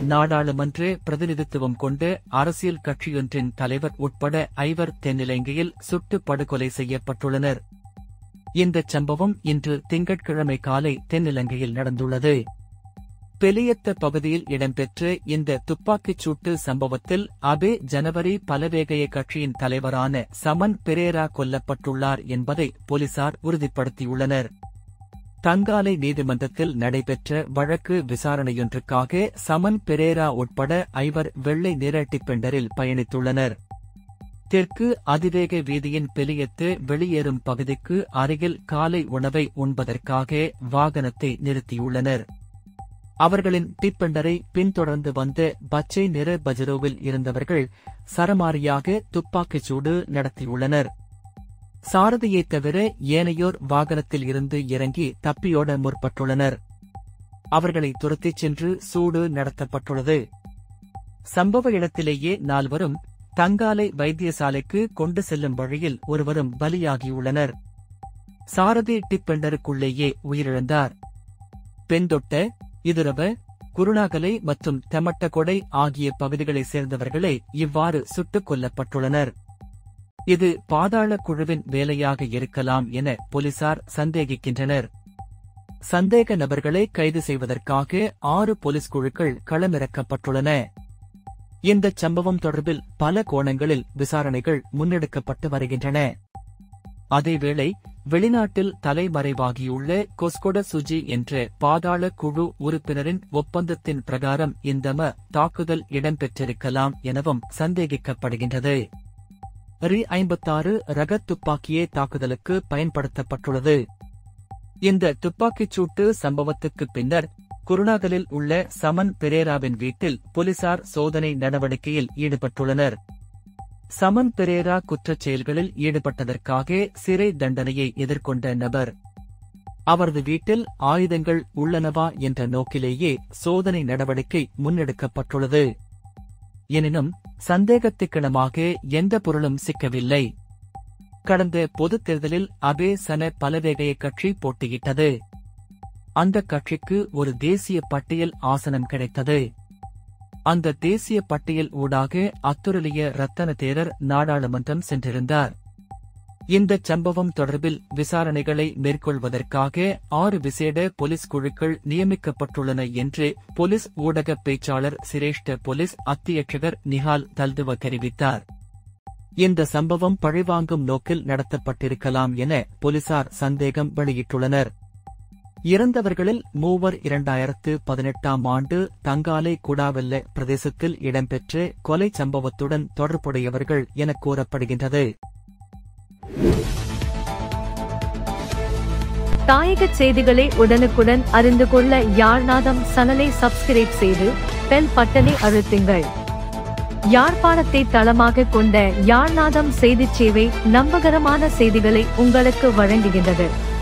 நாடாளுமன்ற பிரதிநிதித்துவம் கொண்ட அரசியல் கட்சியொன்றின் தலைவர் உட்பட ஐவர் தென்னிலங்கையில் சுட்டு படுகொலை செய்யப்பட்டுள்ளனர் இந்தச் சம்பவம் இன்று திங்கட்கிழமை காலை தென்னிலங்கையில் நடந்துள்ளது பெலியத்த பகுதியில் இடம்பெற்ற இந்த துப்பாக்கிச் சூட்டு சம்பவத்தில் அபே ஜனவரி பலவேகைய கட்சியின் தலைவரான சமன் பெரேரா கொல்லப்பட்டுள்ளார் என்பதை போலீசார் உறுதிப்படுத்தியுள்ளனர் தங்காலை நீதிமன்றத்தில் நடைபெற்ற வழக்கு விசாரணையொன்றுக்காக சமன் பெரேரா உட்பட ஐவர் வெள்ளை நிற டிப்பெண்டரில் பயணித்துள்ளனர் தெற்கு அதிவேக வீதியின் பெலியத்து வெளியேறும் பகுதிக்கு அருகில் காலை உணவை உண்பதற்காக வாகனத்தை நிறுத்தியுள்ளனர் அவர்களின் டிப்பெண்டரை பின்தொடர்ந்து வந்த பச்சை நிற பஜரோவில் இருந்தவர்கள் சரமாரியாக துப்பாக்கிச் சூடு நடத்தியுள்ளனர் சாரதியைத் தவிர ஏனையோர் வாகனத்தில் இருந்து இறங்கி தப்பியோட முற்பட்டுள்ளனர் அவர்களை துரத்திச் சென்று சூடு நடத்தப்பட்டுள்ளது சம்பவ இடத்திலேயே நால்வரும் தங்காலை வைத்தியசாலைக்கு கொண்டு செல்லும் வழியில் ஒருவரும் பலியாகியுள்ளனர் சாரதி டிப்பெண்டருக்குள்ளேயே உயிரிழந்தார் பெண்தொட்ட இதுரவ குருணாகலை மற்றும் தெமட்டகொடை ஆகிய பகுதிகளைச் சேர்ந்தவர்களே இவ்வாறு சுட்டுக் கொல்லப்பட்டுள்ளனர் இது பாதாள குழுவின் வேலையாக இருக்கலாம் என போலீசார் சந்தேகிக்கின்றனர் சந்தேக நபர்களை கைது செய்வதற்காக ஆறு போலீஸ் குழுக்கள் களமிறக்கப்பட்டுள்ளன இந்தச் சம்பவம் தொடர்பில் பல கோணங்களில் விசாரணைகள் முன்னெடுக்கப்பட்டு வருகின்றன அதேவேளை வெளிநாட்டில் தலைமறைவாகியுள்ள கொஸ்கொட சுஜி என்ற பாதாள குழு உறுப்பினரின் ஒப்பந்தத்தின் பிரகாரம் இந்த ம தாக்குதல் இடம்பெற்றிருக்கலாம் எனவும் சந்தேகிக்கப்படுகின்றது ரி ஐம்பத்தாறு ரக துப்பாக்கியே தாக்குதலுக்கு பயன்படுத்தப்பட்டுள்ளது இந்த துப்பாக்கிச் சூட்டு சம்பவத்துக்கு பின்னர் குருணாகலில் உள்ள சமன் பெரேராவின் வீட்டில் போலீசார் சோதனை நடவடிக்கையில் ஈடுபட்டுள்ளனர் சமன் பெரேரா குற்றச் செயல்களில் ஈடுபட்டதற்காக சிறை தண்டனையை எதிர்கொண்ட நபர் அவரது வீட்டில் ஆயுதங்கள் உள்ளனவா என்ற நோக்கிலேயே சோதனை நடவடிக்கை முன்னெடுக்கப்பட்டுள்ளது எனினும் சந்தேகத்துக்கிடமாக எந்த பொருளும் சிக்கவில்லை கடந்த பொதுத் தேர்தலில் அபே சன பலவேகைய கட்சி போட்டியிட்டது அந்த கட்சிக்கு ஒரு தேசிய பட்டியல் ஆசனம் கிடைத்தது அந்த தேசிய பட்டியல் ஊடாக அத்துரலிய ரத்தன தேரர் நாடாளுமன்றம் சென்றிருந்தார் இந்த சம்பவம் தொடர்பில் விசாரணைகளை மேற்கொள்வதற்காக ஆறு விசேட போலீஸ் குழுக்கள் நியமிக்கப்பட்டுள்ளன என்று போலீஸ் ஊடக பேச்சாளர் சிரேஷ்ட போலீஸ் அத்தியட்சகர் நிஹால் தல்துவ தெரிவித்தார் இந்த சம்பவம் பழிவாங்கும் நோக்கில் நடத்தப்பட்டிருக்கலாம் என போலீசார் சந்தேகம் வெளியிட்டுள்ளனர் இறந்தவர்களில் மூவர் இரண்டாயிரத்து பதினெட்டாம் ஆண்டு தங்காலை குடாவெல்ல பிரதேசத்தில் இடம்பெற்ற கொலை சம்பவத்துடன் தொடர்புடையவர்கள் என கூறப்படுகின்றது தாயக செய்திகளை உடனுக்குடன் அறிந்து கொள்ள யாழ்நாதம் சனலை சப்ஸ்கிரைப் செய்து பெல் பட்டனை அழுத்துங்கள் யாழ்ப்பாணத்தை தளமாக கொண்ட யாழ்நாதம் செய்திச் சேவை நம்பகரமான செய்திகளை உங்களுக்கு வழங்குகின்றது